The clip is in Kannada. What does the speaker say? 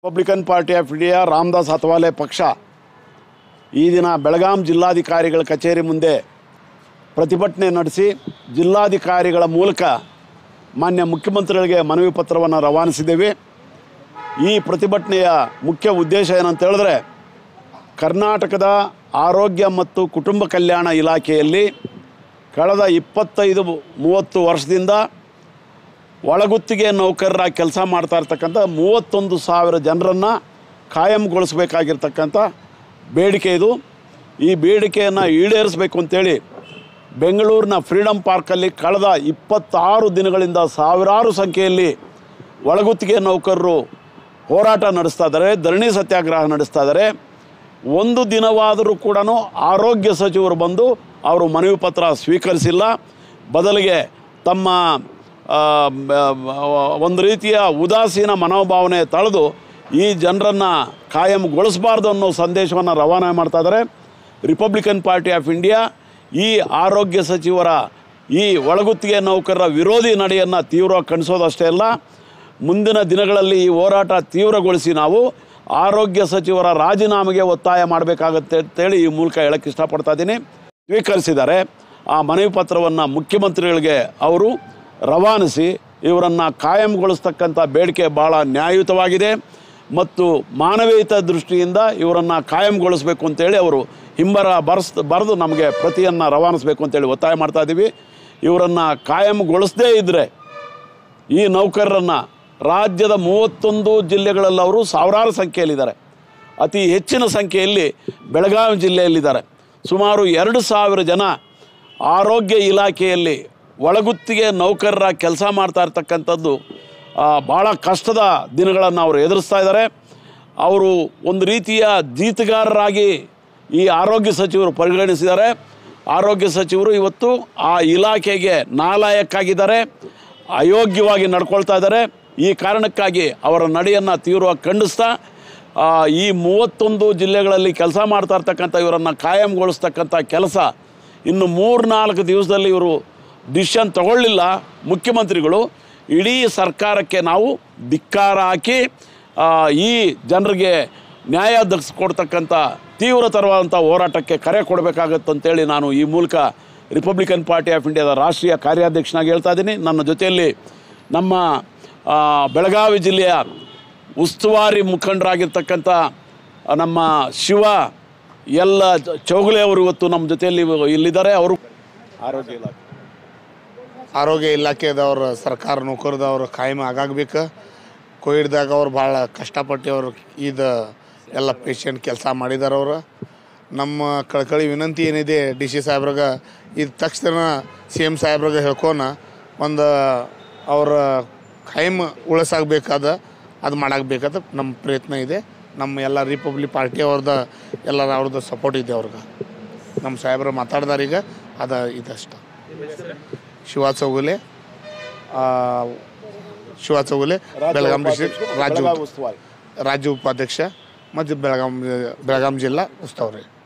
Republican party of India Ramdas Athawale ಪಕ್ಷ ಈ ದಿನ ಬೆಳಗಾಂ ಜಿಲ್ಲಾಧಿಕಾರಿಗಳ ಕಚೇರಿ ಮುಂದೆ ಪ್ರತಿಭಟನೆ ನಡೆಸಿ ಜಿಲ್ಲಾಧಿಕಾರಿಗಳ ಮೂಲಕ ಮಾನ್ಯ ಮುಖ್ಯಮಂತ್ರಿಗಳಿಗೆ ಮನವಿ ಪತ್ರವನ್ನು ರವಾನಿಸಿದ್ದೇವೆ ಈ ಪ್ರತಿಭಟನೆಯ ಮುಖ್ಯ ಉದ್ದೇಶ ಏನಂತ ಹೇಳಿದ್ರೆ ಕರ್ನಾಟಕದ ಆರೋಗ್ಯ ಮತ್ತು ಕುಟುಂಬ ಕಲ್ಯಾಣ ಇಲಾಖೆಯಲ್ಲಿ ಕಳೆದ ಇಪ್ಪತ್ತೈದು ಮೂವತ್ತು ವರ್ಷದಿಂದ ಒಳಗುತ್ತಿಗೆ ನೌಕರರಾಗಿ ಕೆಲಸ ಮಾಡ್ತಾ ಇರ್ತಕ್ಕಂಥ ಮೂವತ್ತೊಂದು ಸಾವಿರ ಜನರನ್ನು ಕಾಯಂಗೊಳಿಸಬೇಕಾಗಿರ್ತಕ್ಕಂಥ ಬೇಡಿಕೆ ಇದು ಈ ಬೇಡಿಕೆಯನ್ನು ಈಡೇರಿಸಬೇಕು ಅಂತೇಳಿ ಬೆಂಗಳೂರಿನ ಫ್ರೀಡಮ್ ಪಾರ್ಕಲ್ಲಿ ಕಳೆದ ಇಪ್ಪತ್ತಾರು ದಿನಗಳಿಂದ ಸಾವಿರಾರು ಸಂಖ್ಯೆಯಲ್ಲಿ ಒಳಗುತ್ತಿಗೆ ನೌಕರರು ಹೋರಾಟ ನಡೆಸ್ತಾ ಇದ್ದಾರೆ ಧರಣಿ ಸತ್ಯಾಗ್ರಹ ನಡೆಸ್ತಾ ಇದ್ದಾರೆ ಒಂದು ದಿನವಾದರೂ ಕೂಡ ಆರೋಗ್ಯ ಸಚಿವರು ಬಂದು ಅವರು ಮನವಿ ಪತ್ರ ಸ್ವೀಕರಿಸಿಲ್ಲ ಬದಲಿಗೆ ತಮ್ಮ ಆ, ಮ- ಒಂದು ರೀತಿಯ ಉದಾಸೀನ ಮನೋಭಾವನೆ ತಳೆದು ಈ ಜನರನ್ನು ಕಾಯಂಗೊಳಿಸಬಾರ್ದು ಅನ್ನೋ ಸಂದೇಶವನ್ನು ರವಾನೆ ಮಾಡ್ತಾ ಇದ್ದಾರೆ ರಿಪಬ್ಲಿಕನ್ ಪಾರ್ಟಿ ಆಫ್ ಇಂಡಿಯಾ ಈ ಆರೋಗ್ಯ ಸಚಿವರ ಈ ಒಳಗುತ್ತಿಗೆ ನೌಕರರ ವಿರೋಧಿ ನಡೆಯನ್ನು ತೀವ್ರವಾಗಿ ಖಂಡಿಸೋದಷ್ಟೇ ಅಲ್ಲ ಮುಂದಿನ ದಿನಗಳಲ್ಲಿ ಈ ಹೋರಾಟ ತೀವ್ರಗೊಳಿಸಿ ನಾವು ಆರೋಗ್ಯ ಸಚಿವರ ರಾಜೀನಾಮೆಗೆ ಒತ್ತಾಯ ಮಾಡಬೇಕಾಗತ್ತೆ ಅಂತೇಳಿ ಈ ಮೂಲಕ ಹೇಳಕ್ಕೆ ಇಷ್ಟಪಡ್ತಾ ಇದ್ದೀನಿ ಸ್ವೀಕರಿಸಿದ್ದಾರೆ ಆ ಮನವಿ ಪತ್ರವನ್ನು ಮುಖ್ಯಮಂತ್ರಿಗಳಿಗೆ ಅವರು ರವಾನಿಸಿ ಇವರನ್ನು ಕಾಯಂಗೊಳಿಸ್ತಕ್ಕಂಥ ಬೇಡಿಕೆ ಭಾಳ ನ್ಯಾಯಯುತವಾಗಿದೆ ಮತ್ತು ಮಾನವೀಯತೆ ದೃಷ್ಟಿಯಿಂದ ಇವರನ್ನು ಕಾಯಂಗೊಳಿಸಬೇಕು ಅಂತೇಳಿ ಅವರು ಹಿಂಬರ ಬರ್ಸ್ ಬರೆದು ನಮಗೆ ಪ್ರತಿಯನ್ನು ರವಾನಿಸಬೇಕು ಅಂತೇಳಿ ಒತ್ತಾಯ ಮಾಡ್ತಾ ಇದ್ದೀವಿ ಇವರನ್ನು ಕಾಯಂಗೊಳಿಸದೇ ಇದ್ದರೆ ಈ ನೌಕರರನ್ನು ರಾಜ್ಯದ ಮೂವತ್ತೊಂದು ಜಿಲ್ಲೆಗಳಲ್ಲಿ ಅವರು ಸಾವಿರಾರು ಸಂಖ್ಯೆಯಲ್ಲಿದ್ದಾರೆ ಅತಿ ಹೆಚ್ಚಿನ ಸಂಖ್ಯೆಯಲ್ಲಿ ಬೆಳಗಾವಿ ಜಿಲ್ಲೆಯಲ್ಲಿದ್ದಾರೆ ಸುಮಾರು ಎರಡು ಸಾವಿರ ಜನ ಆರೋಗ್ಯ ಇಲಾಖೆಯಲ್ಲಿ ಒಳಗುತ್ತಿಗೆ ನೌಕರರ ಕೆಲಸ ಮಾಡ್ತಾ ಇರ್ತಕ್ಕಂಥದ್ದು ಆ, ಭಾಳ ಕಷ್ಟದ ದಿನಗಳನ್ನು ಅವರು ಎದುರಿಸ್ತಾ ಇದ್ದಾರೆ ಅವರು ಒಂದು ರೀತಿಯ ಜೀತಗಾರರಾಗಿ ಈ ಆರೋಗ್ಯ ಸಚಿವರು ಪರಿಗಣಿಸಿದ್ದಾರೆ ಆರೋಗ್ಯ ಸಚಿವರು ಇವತ್ತು ಆ ಇಲಾಖೆಗೆ ನಾಲಾಯಕ್ಕಾಗಿದ್ದಾರೆ ಅಯೋಗ್ಯವಾಗಿ ನಡ್ಕೊಳ್ತಾ ಇದ್ದಾರೆ ಈ ಕಾರಣಕ್ಕಾಗಿ ಅವರ ನಡೆಯನ್ನು ತೀವ್ರವಾಗಿ ಖಂಡಿಸ್ತಾ ಆ, ಈ ಮೂವತ್ತೊಂದು ಜಿಲ್ಲೆಗಳಲ್ಲಿ ಕೆಲಸ ಮಾಡ್ತಾ ಇರ್ತಕ್ಕಂಥ ಇವರನ್ನು ಕಾಯಂಗೊಳಿಸ್ತಕ್ಕಂಥ ಕೆಲಸ ಇನ್ನು ಮೂರು ನಾಲ್ಕು ದಿವಸದಲ್ಲಿ ಇವರು ಡಿಸಿಷನ್ ತಗೊಳ್ಳಿಲ್ಲ ಮುಖ್ಯಮಂತ್ರಿಗಳು ಇಡೀ ಸರ್ಕಾರಕ್ಕೆ ನಾವು ಧಿಕ್ಕಾರ ಹಾಕಿ ಆ, ಈ ಜನರಿಗೆ ನ್ಯಾಯ ದೊರಕಿಸ್ಕೊಡ್ತಕ್ಕಂಥ ತೀವ್ರತರವಾದಂಥ ಹೋರಾಟಕ್ಕೆ ಕರೆ ಕೊಡಬೇಕಾಗತ್ತಂತೇಳಿ ನಾನು ಈ ಮೂಲಕ ರಿಪಬ್ಲಿಕನ್ ಪಾರ್ಟಿ ಆಫ್ ಇಂಡಿಯಾದ ರಾಷ್ಟ್ರೀಯ ಕಾರ್ಯಾಧ್ಯಕ್ಷನಾಗಿ ಹೇಳ್ತಾ ಇದ್ದೀನಿ ನನ್ನ ಜೊತೆಯಲ್ಲಿ ನಮ್ಮ ಆ, ಬೆಳಗಾವಿ ಜಿಲ್ಲೆಯ ಉಸ್ತುವಾರಿ ಮುಖಂಡರಾಗಿರ್ತಕ್ಕಂಥ ನಮ್ಮ ಶಿವ ಎಲ್ಲ ಚೌಗಲೆ ಅವರು ಇವತ್ತು ನಮ್ಮ ಜೊತೆಯಲ್ಲಿ ಇಲ್ಲಿದ್ದಾರೆ ಅವರು ಆರೋಗ್ಯ ಇಲಾಖೆ ಆರೋಗ್ಯ ಇಲಾಖೆದವ್ರು ಸರ್ಕಾರ ನೌಕರದವ್ರು ಕಾಯಂ ಆಗಾಗ್ಬೇಕು ಕೋವಿಡ್ದಾಗ ಅವ್ರು ಭಾಳ ಕಷ್ಟಪಟ್ಟು ಅವ್ರು ಇದು ಎಲ್ಲ ಪೇಷಂಟ್ ಕೆಲಸ ಮಾಡಿದಾರೆ ಅವರು ನಮ್ಮ ಕಳ್ಕಳಿ ವಿನಂತಿ ಏನಿದೆ ಡಿ ಸಿ ಸಾಹೇಬ್ರಾಗ ಇದು ತಕ್ಷಣ ಸಿ ಎಮ್ ಸಾಹೇಬ್ರಾಗ ಹೇಳ್ಕೊನ ಒಂದು ಅವ್ರ ಖಾಯಂ ಉಳಿಸಾಗಬೇಕಾದ ಅದು ಮಾಡಾಕಬೇಕಾದ ನಮ್ಮ ಪ್ರಯತ್ನ ಇದೆ ನಮ್ಮ ಎಲ್ಲ ರಿಪಬ್ಲಿಕ್ ಪಾರ್ಟಿ ಅವ್ರದ್ದು ಎಲ್ಲ ಅವ್ರದ್ದು ಸಪೋರ್ಟ್ ಇದೆ ಅವ್ರಿಗೆ ನಮ್ಮ ಸಾಹೇಬ್ರು ಮಾತಾಡ್ದಾರ ಈಗ ಅದ ಇದಷ್ಟ ಶಿವ ಚೌಗುಲೆ ಆ, ಶಿವ ಚೌಗುಲೆ ಬೆಳಗಾಂ ಡಿಸ್ಟ್ರಿಕ್ಟ್ ರಾಜ್ಯ ಬೆಳಗಾವಿ ಉಸ್ತುವಾರಿ ರಾಜ್ಯ ಉಪಾಧ್ಯಕ್ಷ ಮತ್ತು ಬೆಳಗಾಂ ಬೆಳಗಾಂ ಜಿಲ್ಲಾ ಉಸ್ತುವಾರಿ